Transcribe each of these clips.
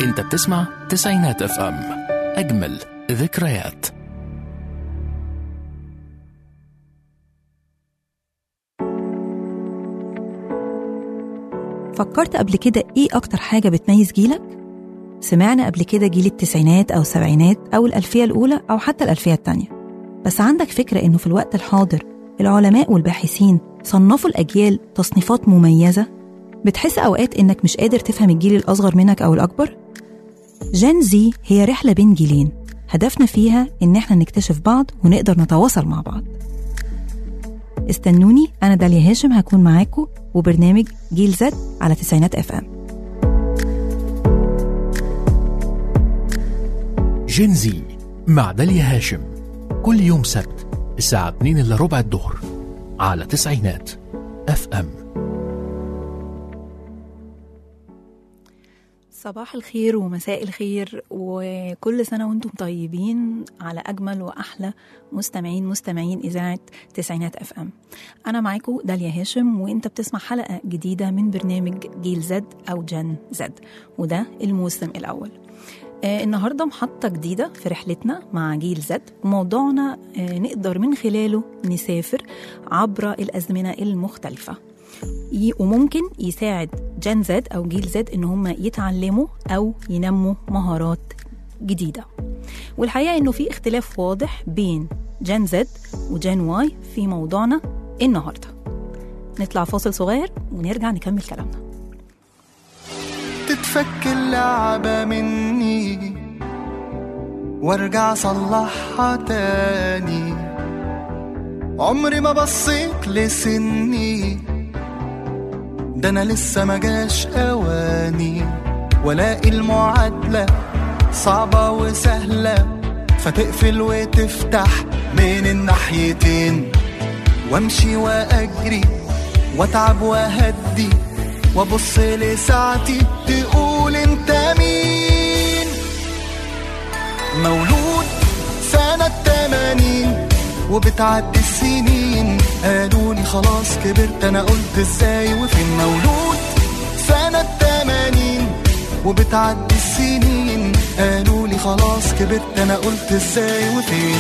انت بتسمع تسعينات اف ام اجمل ذكريات فكرت قبل كده ايه اكتر حاجة بتميز جيلك؟ سمعنا قبل كده جيل التسعينات او السبعينات او الالفية الاولى او حتى الالفية التانية بس عندك فكرة انه في الوقت الحاضر العلماء والباحثين صنفوا الاجيال تصنيفات مميزة بتحس اوقات انك مش قادر تفهم الجيل الاصغر منك او الاكبر؟ جين زي هي رحلة بين جيلين هدفنا فيها ان احنا نكتشف بعض ونقدر نتواصل مع بعض استنوني انا داليا هاشم هكون معاكم وبرنامج جيل زد على تسعينات اف ام جينزي مع داليا هاشم كل يوم سبت الساعة 2 إلا ربع الظهر على تسعينات اف ام صباح الخير ومساء الخير وكل سنة وانتم طيبين على أجمل وأحلى مستمعين مستمعين إذاعة تسعينات أف أم أنا معاكم داليا هاشم وانت بتسمع حلقة جديدة من برنامج جيل زد أو جن زد وده الموسم الأول آه النهاردة محطة جديدة في رحلتنا مع جيل زد وموضوعنا آه نقدر من خلاله نسافر عبر الأزمنة المختلفة ي- وممكن يساعد جن زد او جيل زد ان هم يتعلموا او ينموا مهارات جديده والحقيقه انه في اختلاف واضح بين جن زد وجن واي في موضوعنا النهارده نطلع فاصل صغير ونرجع نكمل كلامنا تتفك اللعبة مني وارجع اصلحها تاني عمري ما بصيت لسني ده انا لسه ما جاش اواني والاقي المعادلة صعبة وسهلة فتقفل وتفتح من الناحيتين وامشي واجري واتعب واهدي وابص لساعتي تقول انت مين مولود سنة تمانين وبتعدي السنين قالوا لي خلاص كبرت انا قلت ازاي وفين مولود سنة تمانين وبتعدي السنين قالوا لي خلاص كبرت انا قلت ازاي وفين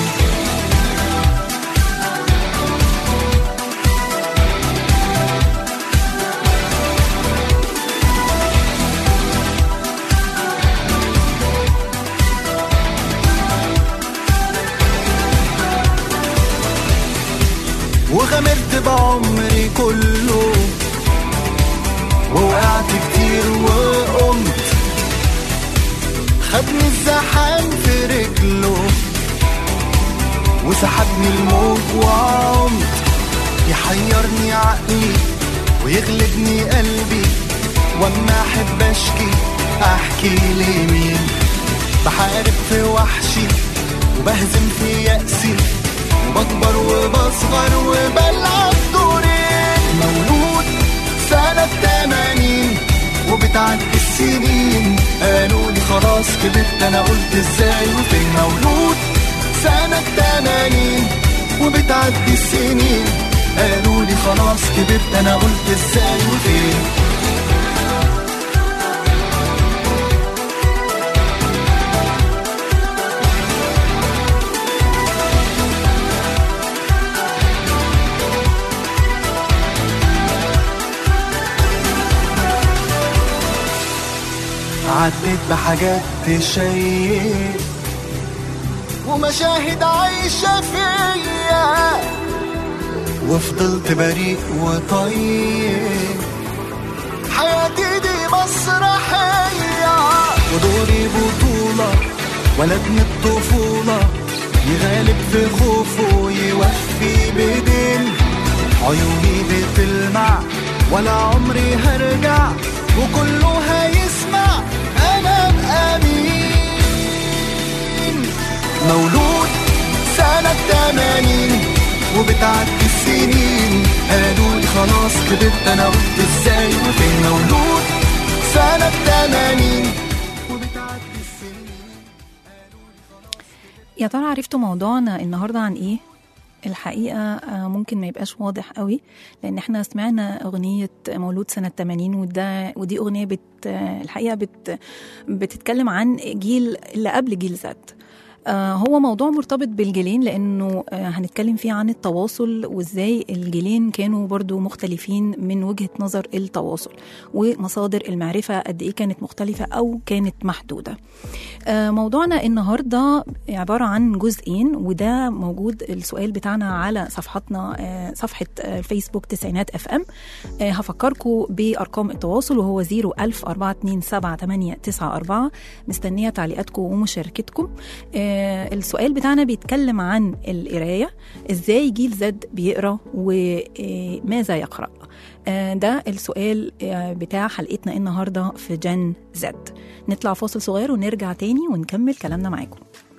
وغامرت بعمري كله ووقعت كتير وقمت خدني الزحام في رجله وسحبني الموج وعمت يحيرني عقلي ويغلبني قلبي واما احب اشكي احكي لمين بحارب في وحشي وبهزم في يأسي وبكبر وبصغر وبلعب دورين مولود سنة تمانين وبتعدي السنين قالوا لي خلاص كبرت انا قلت ازاي وفين مولود سنة تمانين وبتعدي السنين قالوا لي خلاص كبرت انا قلت ازاي وفين عديت بحاجات تشيق ومشاهد عايشة فيا وفضلت بريء وطيب حياتي دي مسرحية ودوري بطولة ولد من الطفولة يغالب في خوفه ويوفي بدين عيوني بتلمع ولا عمري هرجع وكله هيسمع انا بأمين مولود سنة تمانين وبتعدي السنين قالوا لي خلاص كبرت انا قلت ازاي وفين مولود سنة تمانين وبتعدي السنين يا ترى عرفتوا موضوعنا النهارده عن ايه الحقيقة آه، ممكن ما يبقاش واضح قوي لأن احنا سمعنا أغنية مولود سنة 80 وده ودي أغنية بت آه، الحقيقة بت بتتكلم عن جيل اللي قبل جيل زد آه، هو موضوع مرتبط بالجيلين لانه آه، هنتكلم فيه عن التواصل وازاي الجيلين كانوا برضو مختلفين من وجهة نظر التواصل ومصادر المعرفة قد ايه كانت مختلفة او كانت محدودة آه، موضوعنا النهاردة عبارة عن جزئين وده موجود السؤال بتاعنا على صفحتنا آه، صفحة آه، الفيسبوك تسعينات اف ام آه، هفكركم بأرقام التواصل وهو 01000 427 مستنية تعليقاتكم ومشاركتكم آه، السؤال بتاعنا بيتكلم عن القراية ازاي جيل زد بيقرا وماذا يقرأ آه، ده السؤال آه، بتاع حلقتنا النهاردة في جن زد نطلع فاصل صغير ونرجع تاني ونكمل كلامنا معاكم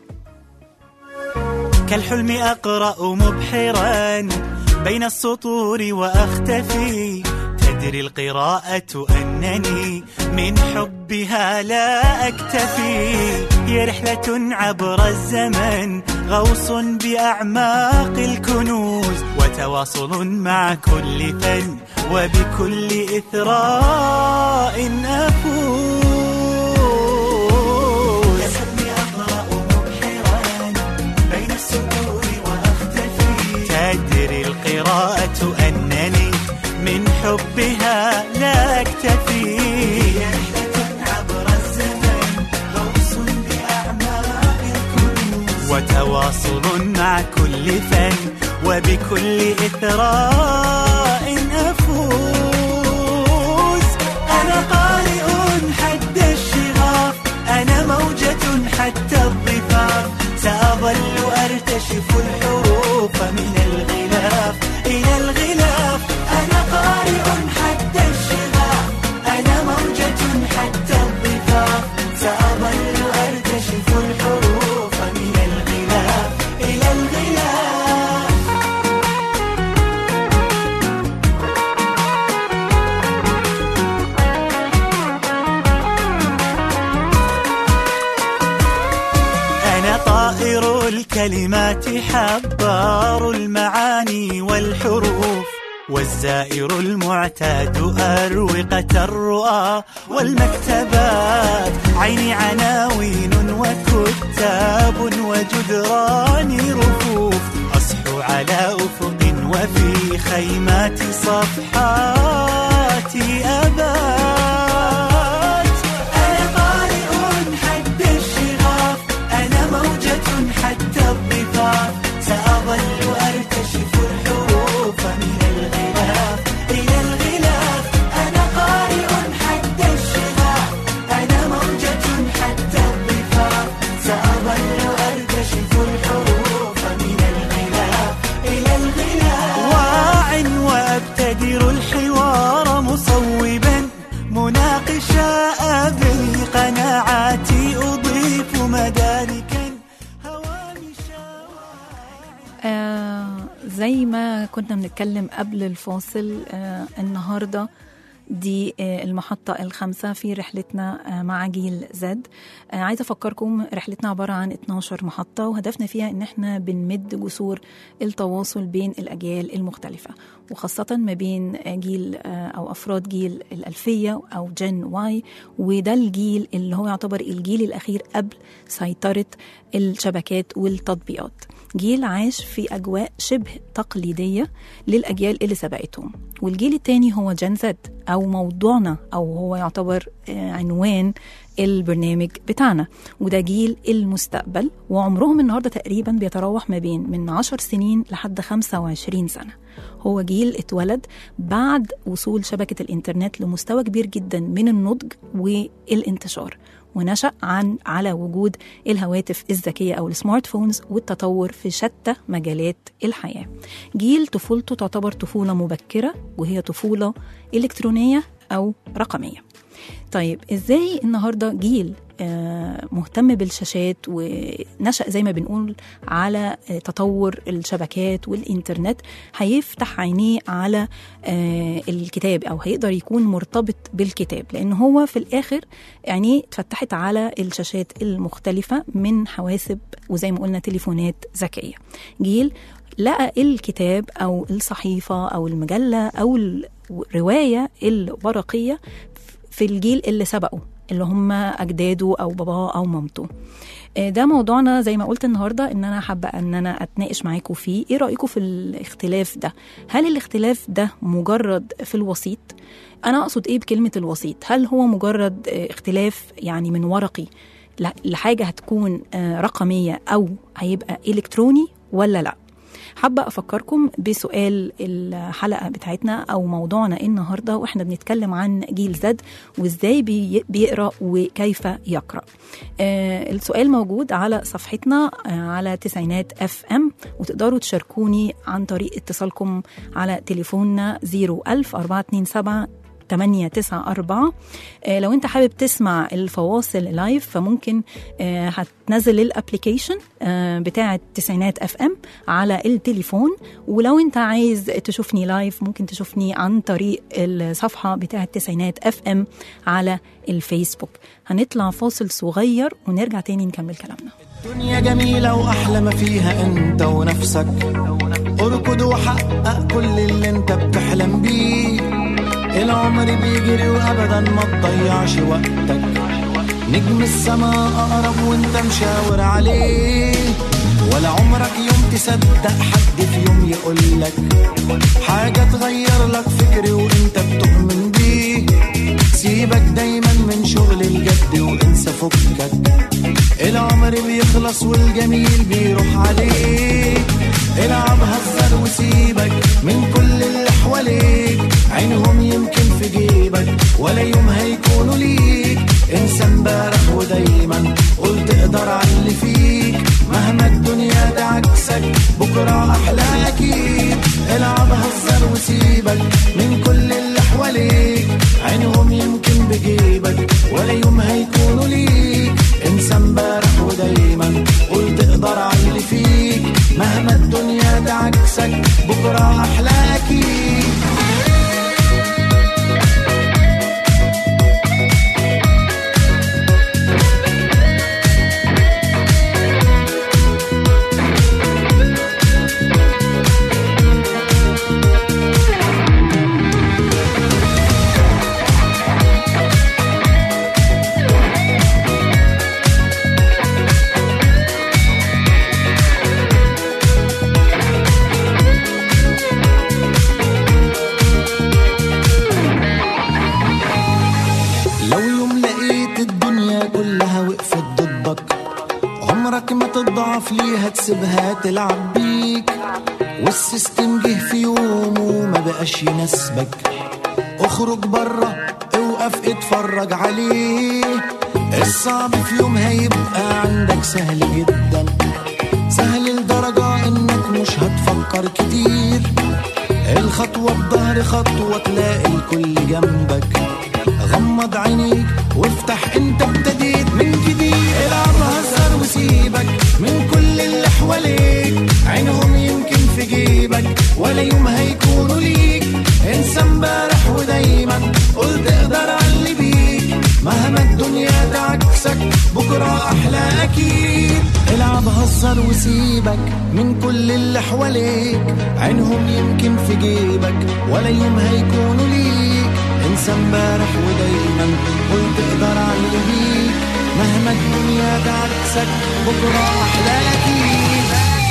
كالحلم أقرأ مبحرا بين السطور وأختفي تدري القراءة أنني من حبها لا أكتفي هي رحلة عبر الزمن غوص بأعماق الكنوز وتواصل مع كل فن وبكل إثراء أفوز كالحلم أقرأ مبحرا بين السطور وأختفي تدري القراءة أنني من حبها لا أكتفي عبر الزمن غوص بأعماق الكنوز وتواصل مع كل فن وبكل إثراء أفوز أنا قارئ حد الشغاف أنا موجة حتى الضفاف سأظل أرتشف الحروف من الغلاف إلى الغلاف أنا قارئ حتى الشغاف أنا موجة حتى الضفاف سأظل أرتشف الحروف من الغلاف إلى الغلاف أنا طائر الكلمات حبار المعاني والحروف والزائر المعتاد أروقة الرؤى والمكتبات عيني عناوين وكتاب وجدران رفوف أصحو على أفق وفي خيمات صفحاتي أبات أنا قارئ حد الشغاف أنا موجة حتى الضفاف سأظل أرتشف الحروف من الغلاف إلى الغلاف أنا قارئ حد الشغاف أنا موجة حتى الضفاف سأظل أرتشف الحروف من الغلاف إلى الغلاف واع وأبتدر الحوار مصوبا مناقشا أبني قناعاتي أضيف مداركا هوامشا آه زي ما كنا بنتكلم قبل الفاصل آه النهارده دي آه المحطة الخامسة في رحلتنا آه مع جيل زد آه عايزة أفكركم رحلتنا عبارة عن 12 محطة وهدفنا فيها إن احنا بنمد جسور التواصل بين الأجيال المختلفة وخاصة ما بين آه، جيل آه أو أفراد جيل الألفية أو جن واي وده الجيل اللي هو يعتبر الجيل الأخير قبل سيطرة الشبكات والتطبيقات جيل عاش في أجواء شبه تقليدية للأجيال اللي سبقتهم والجيل التاني هو جن زد أو موضوعنا أو هو يعتبر آه، عنوان البرنامج بتاعنا وده جيل المستقبل وعمرهم النهارده تقريبا بيتراوح ما بين من 10 سنين لحد 25 سنه هو جيل اتولد بعد وصول شبكه الانترنت لمستوى كبير جدا من النضج والانتشار ونشأ عن على وجود الهواتف الذكية أو السمارت فونز والتطور في شتى مجالات الحياة جيل طفولته تعتبر طفولة مبكرة وهي طفولة إلكترونية أو رقمية طيب ازاي النهارده جيل آه، مهتم بالشاشات ونشأ زي ما بنقول على آه، تطور الشبكات والإنترنت هيفتح عينيه على آه، الكتاب أو هيقدر يكون مرتبط بالكتاب لأن هو في الآخر عينيه اتفتحت على الشاشات المختلفة من حواسب وزي ما قلنا تليفونات ذكية جيل لقى الكتاب أو الصحيفة أو المجلة أو الرواية الورقية في الجيل اللي سبقه اللي هم أجداده أو باباه أو مامته آه، ده موضوعنا زي ما قلت النهارده ان انا حابه ان انا اتناقش معاكم فيه ايه رايكم في الاختلاف ده هل الاختلاف ده مجرد في الوسيط انا اقصد ايه بكلمه الوسيط هل هو مجرد آه، اختلاف يعني من ورقي ل- لحاجه هتكون آه، رقميه او هيبقى الكتروني ولا لا حابة أفكركم بسؤال الحلقة بتاعتنا أو موضوعنا النهاردة وإحنا بنتكلم عن جيل زد وإزاي بي- بيقرأ وكيف يقرأ آه السؤال موجود على صفحتنا آه على تسعينات اف ام وتقدروا تشاركوني عن طريق اتصالكم على تليفوننا 01000 427 894 آه لو انت حابب تسمع الفواصل لايف فممكن آه هتنزل الابلكيشن آه بتاع التسعينات اف ام على التليفون ولو انت عايز تشوفني لايف ممكن تشوفني عن طريق الصفحه بتاع التسعينات اف ام على الفيسبوك هنطلع فاصل صغير ونرجع تاني نكمل كلامنا دنيا جميلة وأحلى ما فيها أنت ونفسك اركض وحقق كل اللي أنت بتحلم بيه العمر بيجري وأبدا ما تضيعش وقتك نجم السماء أقرب وأنت مشاور عليه ولا عمرك يوم تصدق حد في يوم يقولك حاجة تغير لك فكري وأنت بتؤمن بيه سيبك دايما من شغل الجد وانسى فكك العمر بيخلص والجميل بيروح عليك العب هزر وسيبك من كل اللي حواليك عينهم يمكن في جيبك ولا يوم هيكونوا ليك انسى امبارح ودايما قول تقدر على اللي فيك مهما الدنيا تعكسك بكره احلى اكيد العب هزر وسيبك من كل اللي حواليك عينهم يمكن بجيبك ولا يوم هيكونوا ليك انسى امبارح ودايما قول تقدر على اللي فيك مهما الدنيا تعكسك بكره احلى اكيد لو يوم لقيت الدنيا كلها وقفت ضدك عمرك ما تضعف ليها تسيبها تلعب بيك والسيستم جه في يوم وما بقاش يناسبك اخرج برا اوقف اتفرج عليه الصعب في يوم هيبقى عندك سهل جدا سهل لدرجة انك مش هتفكر كتير الخطوة بظهر خطوة تلاقي الكل جنبك غمض عينيك وافتح انت ابتديت من جديد العب هزر وسيبك من كل اللي حواليك عينهم يمكن في جيبك ولا يوم هيكونوا ليك انسى امبارح ودايما قول تقدر على اللي بيك مهما الدنيا تعكسك بكرة أحلى أكيد العب هزر وسيبك من كل اللي حواليك عينهم يمكن في جيبك ولا يوم هيكونوا ليك انسى امبارح ودايما قول تقدر على اللي بيك مهما الدنيا تعكسك بكرة أحلى أكيد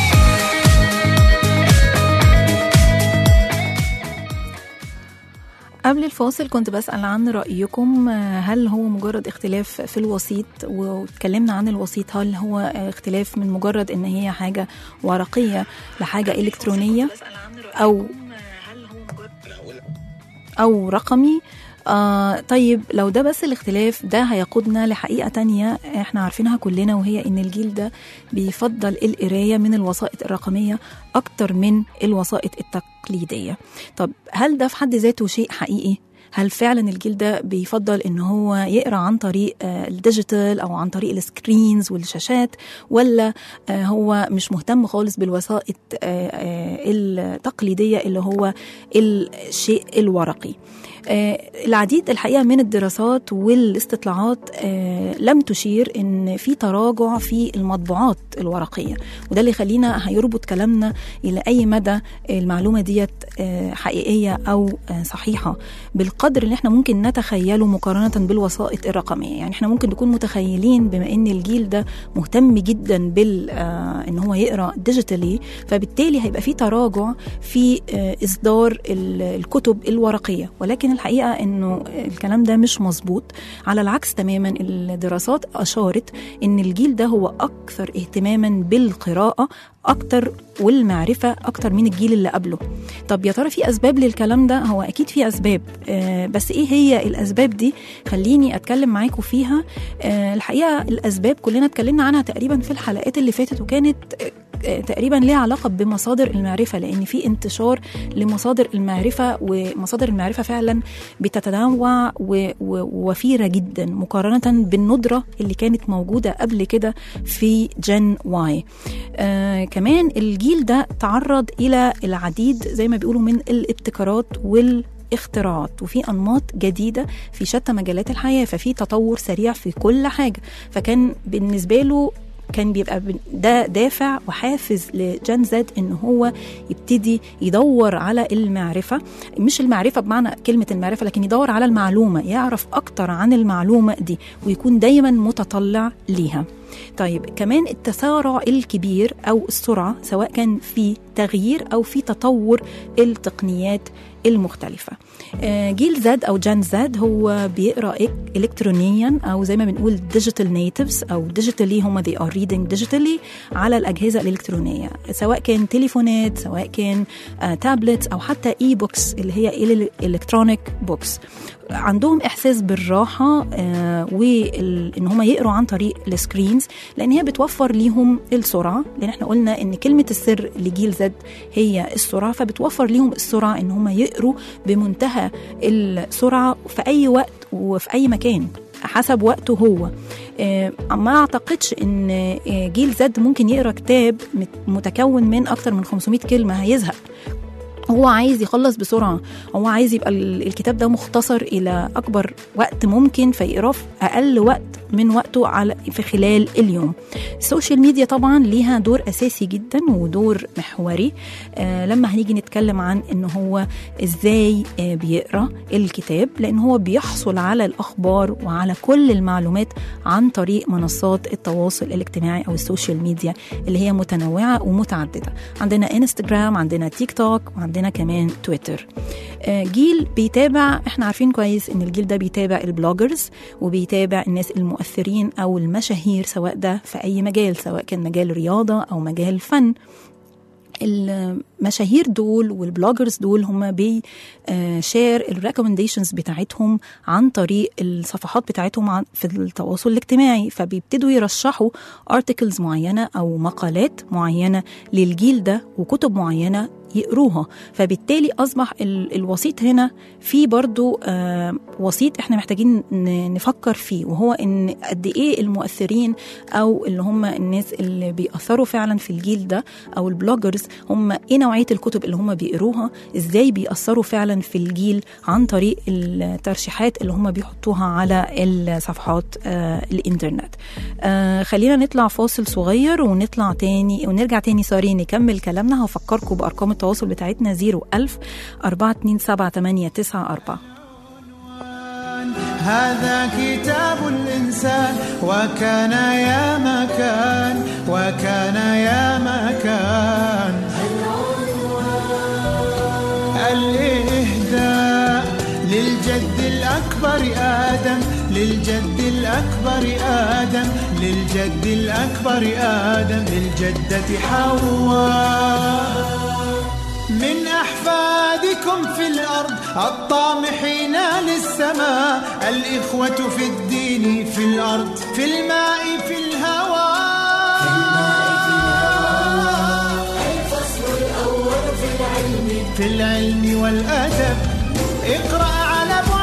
قبل الفاصل كنت بسأل عن رأيكم آه، هل هو مجرد اختلاف في الوسيط واتكلمنا عن الوسيط هل هو آه، اختلاف من مجرد ان هي حاجة ورقية لحاجة إلكترونية أو أو رقمي آه طيب لو ده بس الاختلاف ده هيقودنا لحقيقة تانية احنا عارفينها كلنا وهي ان الجيل ده بيفضل القراية من الوسائط الرقمية أكتر من الوسائط التقليدية طب هل ده في حد ذاته شيء حقيقي؟ هل فعلا الجيل ده بيفضل ان هو يقرا عن طريق آه، الديجيتال او عن طريق السكرينز والشاشات ولا آه، هو مش مهتم خالص بالوسائط آه، آه، التقليديه اللي هو الشيء الورقي آه، العديد الحقيقه من الدراسات والاستطلاعات آه، لم تشير ان في تراجع في المطبوعات الورقيه وده اللي يخلينا هيربط كلامنا الى اي مدى المعلومه ديت آه، حقيقيه او آه، صحيحه بالقدر اللي احنا ممكن نتخيله مقارنه بالوسائط الرقميه يعني احنا ممكن نكون متخيلين بما ان الجيل ده مهتم جدا بال آه، ان هو يقرا ديجيتالي فبالتالي هيبقى في تراجع في آه، اصدار ال- الكتب الورقيه ولكن الحقيقه انه الكلام ده مش مظبوط على العكس تماما الدراسات اشارت ان الجيل ده هو اكثر اهتماما بالقراءه اكتر والمعرفه اكتر من الجيل اللي قبله طب يا ترى في اسباب للكلام ده هو اكيد في اسباب آه بس ايه هي الاسباب دي خليني اتكلم معاكم فيها آه الحقيقه الاسباب كلنا اتكلمنا عنها تقريبا في الحلقات اللي فاتت وكانت آه، تقريبا ليها علاقه بمصادر المعرفه لان في انتشار لمصادر المعرفه ومصادر المعرفه فعلا بتتنوع و- و- ووفيره جدا مقارنه بالندره اللي كانت موجوده قبل كده في جن واي آه كمان الجيل ده تعرض الى العديد زي ما بيقولوا من الابتكارات وال اختراعات وفي انماط جديده في شتى مجالات الحياه ففي تطور سريع في كل حاجه فكان بالنسبه له كان بيبقى بن- ده دافع وحافز لجان زد ان هو يبتدي يدور على المعرفه مش المعرفه بمعنى كلمه المعرفه لكن يدور على المعلومه يعرف اكتر عن المعلومه دي ويكون دايما متطلع ليها طيب كمان التسارع الكبير او السرعه سواء كان في تغيير او في تطور التقنيات المختلفة آه، جيل زد أو جان زد هو بيقرأ إك- إلكترونيا أو زي ما بنقول ديجيتال نيتيفز أو ديجيتالي هم they are reading digitally على الأجهزة الإلكترونية سواء كان تليفونات سواء كان آه، تابلت أو حتى إي بوكس اللي هي إلكترونيك بوكس عندهم احساس بالراحه آه وان هم يقروا عن طريق السكرينز لان هي بتوفر ليهم السرعه لان احنا قلنا ان كلمه السر لجيل زد هي السرعه فبتوفر ليهم السرعه ان هم يقروا بمنتهى السرعه في اي وقت وفي اي مكان حسب وقته هو آه، ما اعتقدش ان آه، جيل زد ممكن يقرا كتاب مت- متكون من اكتر من 500 كلمه هيزهق هو عايز يخلص بسرعة هو عايز يبقى ال- الكتاب ده مختصر إلى أكبر وقت ممكن فيقراه في أقل وقت من وقته على في خلال اليوم السوشيال ميديا طبعا ليها دور أساسي جدا ودور محوري آه لما هنيجي نتكلم عن إن هو إزاي آه بيقرأ الكتاب لأن هو بيحصل على الأخبار وعلى كل المعلومات عن طريق منصات التواصل الاجتماعي أو السوشيال ميديا اللي هي متنوعة ومتعددة عندنا انستجرام عندنا تيك توك وعندنا كمان تويتر آه، جيل بيتابع احنا عارفين كويس ان الجيل ده بيتابع البلوجرز وبيتابع الناس المؤثرين او المشاهير سواء ده في اي مجال سواء كان مجال رياضه او مجال فن المشاهير دول والبلوجرز دول هم بي آه، شير الريكومنديشنز بتاعتهم عن طريق الصفحات بتاعتهم عن- في التواصل الاجتماعي فبيبتدوا يرشحوا ارتكلز معينه او مقالات معينه للجيل ده وكتب معينه يقروها فبالتالي اصبح ال- الوسيط هنا في برضو آه، وسيط احنا محتاجين ن- نفكر فيه وهو ان قد ايه المؤثرين او اللي هم الناس اللي بيأثروا فعلا في الجيل ده او البلوجرز هم ايه نوعيه الكتب اللي هم بيقروها ازاي بيأثروا فعلا في الجيل عن طريق الترشيحات اللي هم بيحطوها على الصفحات آه الانترنت آه خلينا نطلع فاصل صغير ونطلع تاني ونرجع تاني سوري نكمل كلامنا هفكركم بارقام التواصل بتاعتنا 01000 427 هذا كتاب الإنسان وكان يا مكان وكان يا مكان الإهداء للجد الأكبر آدم للجد الأكبر آدم للجد الأكبر آدم للجدة حواء من أحفادكم في الأرض الطامحين للسماء الإخوة في الدين في الأرض في الماء في الهواء في العلم والأدب اقرأ على بعد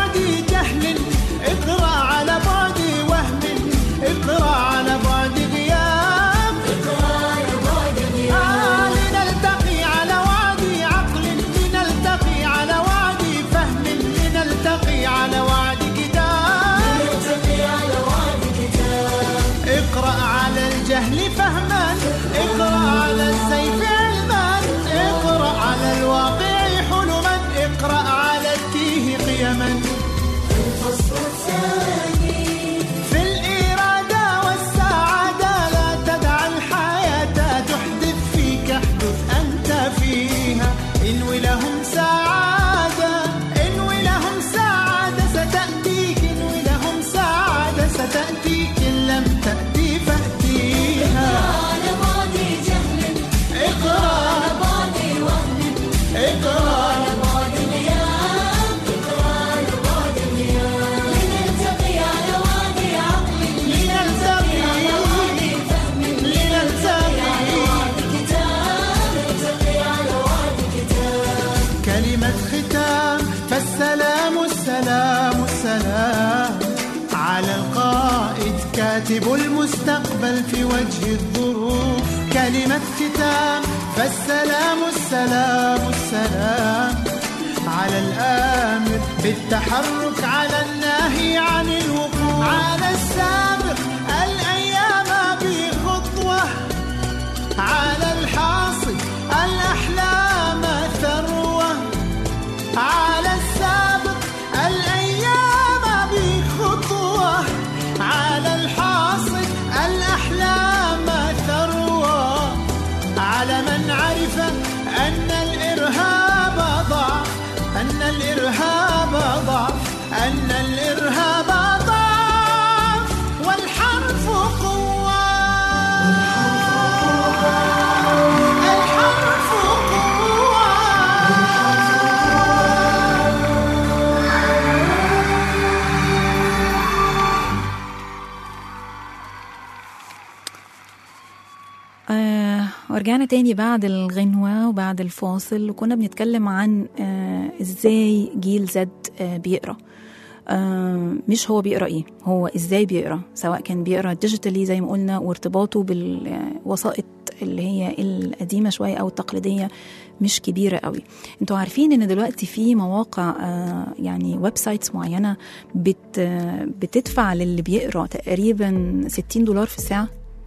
السلام على القائد كاتب المستقبل في وجه الظروف كلمة ختام فالسلام السلام السلام على الآمر بالتحرك على الناهي عن الوقوف على السابق الأيام بخطوة على الحاصل الأحلام ثروة على السابق الأيام بخطوة على الحاصل الأحلام ثروة على من عرف أن الإرهاب ضعف أن الإرهاب ضعف أن الإرهاب ضعف والحرف قوة الحرف قوة آه ورجعنا تاني بعد الغنوة وبعد الفاصل وكنا بنتكلم عن آه ازاي جيل زد آه بيقرا آه مش هو بيقرا ايه هو ازاي بيقرا سواء كان بيقرا ديجيتالي زي ما قلنا وارتباطه بالوسائط اللي هي القديمة شوية أو التقليدية مش كبيرة قوي انتوا عارفين ان دلوقتي في مواقع آه يعني ويب سايتس معينة بت آه بتدفع للي بيقرا تقريبا 60 دولار في الساعة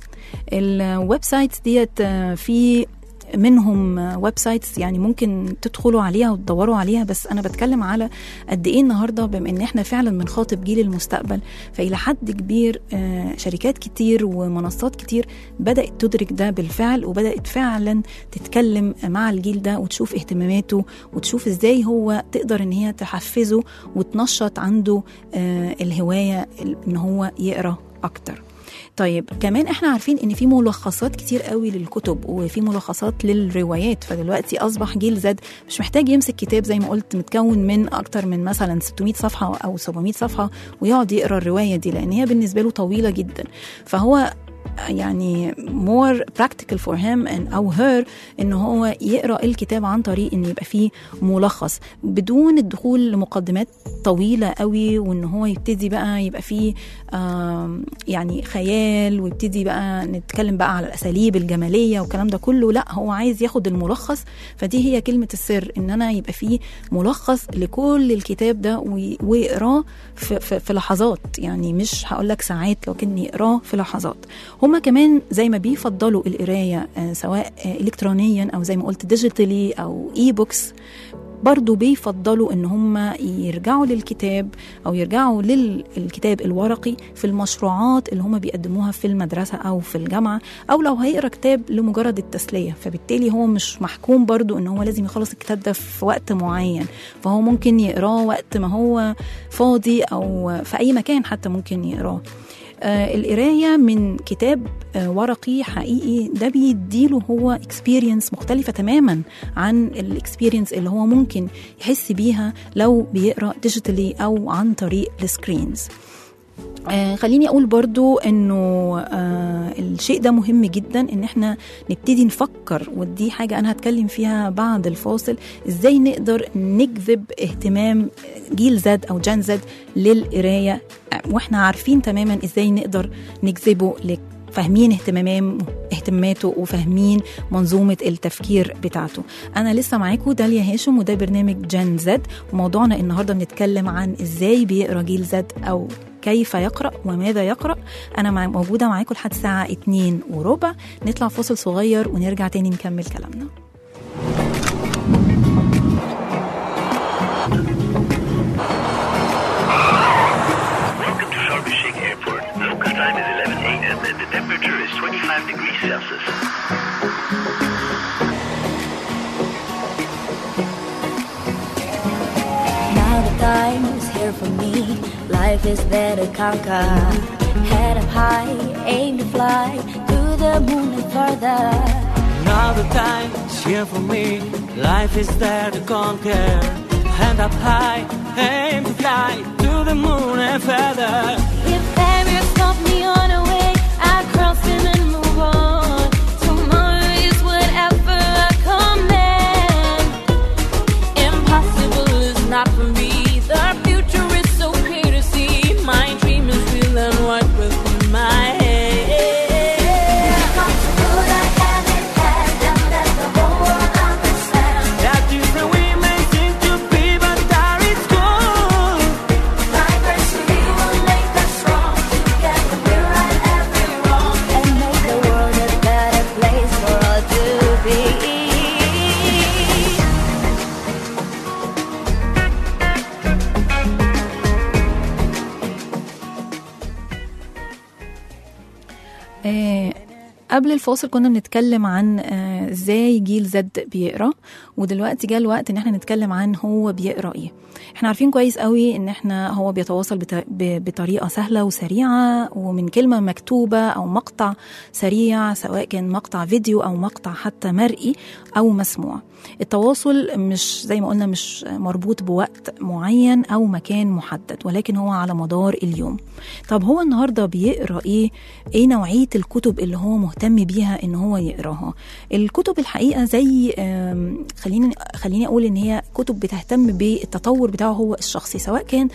الويب سايتس ديت آه، في منهم ويب سايتس يعني ممكن تدخلوا عليها وتدوروا عليها بس انا بتكلم على قد ايه النهارده بما ان احنا فعلا بنخاطب جيل المستقبل فالى حد كبير آه، شركات كتير ومنصات كتير بدات تدرك ده بالفعل وبدات فعلا تتكلم مع الجيل ده وتشوف اهتماماته وتشوف ازاي هو تقدر ان هي تحفزه وتنشط عنده آه، الهوايه ان هو يقرا اكتر طيب كمان احنا عارفين ان في ملخصات كتير قوي للكتب وفي ملخصات للروايات فدلوقتي اصبح جيل زد مش محتاج يمسك كتاب زي ما قلت متكون من اكتر من مثلا 600 صفحه او 700 صفحه ويقعد يقرا الروايه دي لان هي بالنسبه له طويله جدا فهو يعني more practical for him and أو her إن هو يقرأ الكتاب عن طريق إن يبقى فيه ملخص بدون الدخول لمقدمات طويلة قوي وإن هو يبتدي بقى يبقى فيه آم، يعني خيال ويبتدي بقى نتكلم بقى على الأساليب الجمالية والكلام ده كله لا هو عايز ياخد الملخص فدي هي كلمة السر إن أنا يبقى فيه ملخص لكل الكتاب ده وي- ويقراه في, في, في لحظات يعني مش هقول لك ساعات لكن يقراه في لحظات هما كمان زي ما بيفضلوا القرايه آه، سواء آه، الكترونيا او زي ما قلت ديجيتالي او اي بوكس برضو بيفضلوا ان هم يرجعوا للكتاب او يرجعوا للكتاب الورقي في المشروعات اللي هم بيقدموها في المدرسه او في الجامعه او لو هيقرا كتاب لمجرد التسليه فبالتالي هو مش محكوم برضو ان هو لازم يخلص الكتاب ده في وقت معين فهو ممكن يقراه وقت ما هو فاضي او في اي مكان حتى ممكن يقراه آه، القرايه من كتاب آه، ورقي حقيقي ده بيديله هو اكسبيرينس مختلفه تماما عن الاكسبيرينس اللي هو ممكن يحس بيها لو بيقرا ديجيتالي او عن طريق السكرينز آه خليني اقول برضو انه آه الشيء ده مهم جدا ان احنا نبتدي نفكر ودي حاجة انا هتكلم فيها بعد الفاصل ازاي نقدر نجذب اهتمام جيل زد او جان زد للقراية آه، واحنا عارفين تماما ازاي نقدر نجذبه لك فاهمين اهتمامام اهتماماته وفاهمين منظومة التفكير بتاعته أنا لسه معاكم داليا هاشم وده برنامج جن زد وموضوعنا النهاردة بنتكلم عن إزاي بيقرأ جيل زد أو كيف يقرأ وماذا يقرأ أنا مع موجودة معاكم لحد الساعة 2 وربع نطلع فاصل صغير ونرجع تاني نكمل كلامنا Welcome to Sharm el-Sheikh Airport. Local time is 11 a.m. and the temperature is 25 degrees Celsius. Now the time is here for me. Life is there to conquer. Head up high, aim to fly to the moon and further. Now the time is here for me. Life is there to conquer. Hand up high, aim to fly to the moon and further. If barriers stop me on the way, I cross them and move on. Tomorrow is whatever I command. Impossible is not for me. The future is so clear to آه، قبل الفاصل كنا بنتكلم عن آه، ازاي جيل زد بيقرا ودلوقتي جاء الوقت ان احنا نتكلم عن هو بيقرا ايه احنا عارفين كويس قوي ان احنا هو بيتواصل بت- ب- بطريقه سهله وسريعه ومن كلمه مكتوبه او مقطع سريع سواء كان مقطع فيديو او مقطع حتى مرئي او مسموع التواصل مش زي ما قلنا مش مربوط بوقت معين او مكان محدد ولكن هو على مدار اليوم طب هو النهارده بيقرا ايه ايه نوعيه الكتب اللي هو مهتم بيها ان هو يقراها الكتب الحقيقه زي آم، خليني خليني اقول ان هي كتب بتهتم بالتطور بتاعه هو الشخصي سواء كان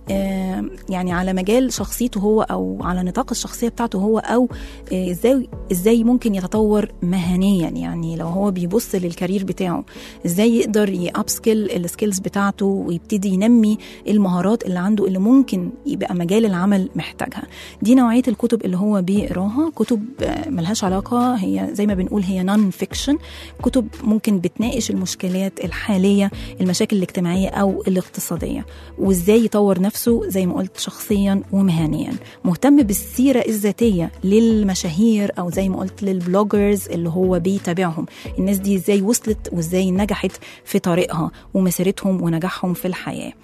آم، يعني على مجال شخصيته هو او على نطاق الشخصيه بتاعته هو او آه، ازاي ازاي ممكن يتطور مهنيا يعني لو هو بيبص للكارير بتاعه ازاي يقدر يابسكيل السكيلز بتاعته ويبتدي ينمي المهارات اللي عنده اللي ممكن يبقى مجال العمل محتاجها دي نوعيه الكتب اللي هو بيقراها كتب آه، ملهاش علاقه هي زي ما بنقول هي نون فيكشن كتب ممكن بتناقش المشكلات الحاليه المشاكل الاجتماعيه او الاقتصاديه وازاي يطور نفسه زي ما قلت شخصيا ومهنيا مهتم بالسيره الذاتيه للمشاهير او زي ما قلت للبلوجرز اللي هو بيتابعهم الناس دي ازاي وصلت وازاي نجحت في طريقها ومسيرتهم ونجاحهم في الحياه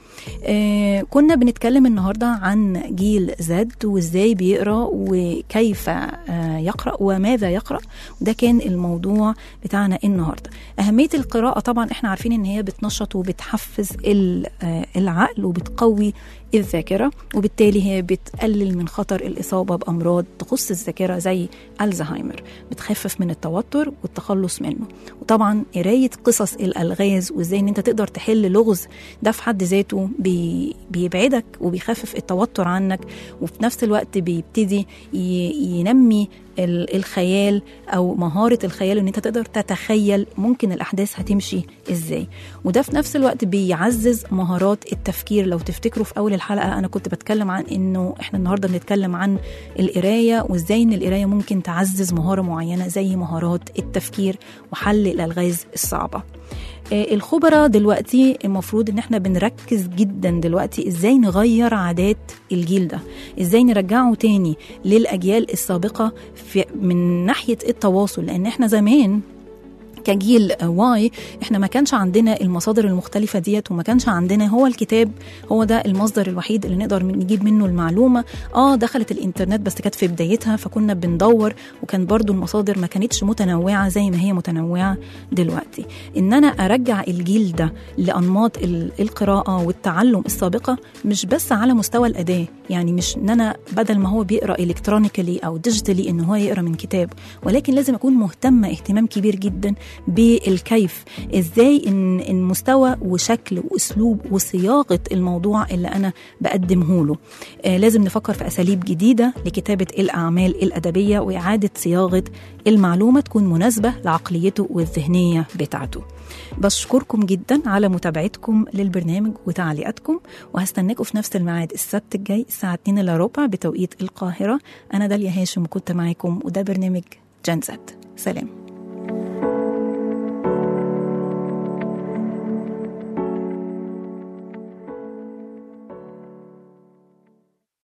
آه كنا بنتكلم النهارده عن جيل زد وازاي بيقرا وكيف آه يقرا وماذا يقرا وده كان الموضوع بتاعنا النهارده اهميه القراءه طبعا احنا عارفين ان هي بتنشط وبتحفز ال- آه، العقل وبتقوي الذاكره وبالتالي هي بتقلل من خطر الاصابه بامراض تخص الذاكره زي الزهايمر بتخفف من التوتر والتخلص منه وطبعا قرايه قصص الالغاز وازاي ان انت تقدر تحل لغز ده في حد ذاته بي بيبعدك وبيخفف التوتر عنك وفي نفس الوقت بيبتدي ي- ينمي ال- الخيال او مهاره الخيال ان انت تقدر تتخيل ممكن الاحداث هتمشي ازاي وده في نفس الوقت بيعزز مهارات التفكير لو تفتكروا في اول الحلقه انا كنت بتكلم عن انه احنا النهارده بنتكلم عن القرايه وازاي ان القرايه ممكن تعزز مهاره معينه زي مهارات التفكير وحل الالغاز الصعبه آه، الخبراء دلوقتي المفروض ان احنا بنركز جدا دلوقتي ازاي نغير عادات الجيل ده ازاي نرجعه تاني للاجيال السابقه في من ناحيه التواصل لان احنا زمان كجيل واي احنا ما كانش عندنا المصادر المختلفة ديت وما كانش عندنا هو الكتاب هو ده المصدر الوحيد اللي نقدر من- نجيب منه المعلومة اه دخلت الانترنت بس كانت في بدايتها فكنا بندور وكان برضو المصادر ما كانتش متنوعة زي ما هي متنوعة دلوقتي ان انا ارجع الجيل ده لانماط ال- القراءة والتعلم السابقة مش بس على مستوى الاداة يعني مش ان انا بدل ما هو بيقرا الكترونيكالي او ديجيتالي ان هو يقرا من كتاب ولكن لازم اكون مهتمه اهتمام كبير جدا بالكيف ازاي ان إن مستوى وشكل واسلوب وصياغه الموضوع اللي انا بقدمه له آه لازم نفكر في اساليب جديده لكتابه الاعمال الادبيه واعاده صياغه المعلومه تكون مناسبه لعقليته والذهنيه بتاعته بشكركم جدا على متابعتكم للبرنامج وتعليقاتكم وهستناكم في نفس الميعاد السبت الجاي الساعة 2 الا ربع بتوقيت القاهرة أنا داليا هاشم وكنت معاكم وده برنامج جنزت سلام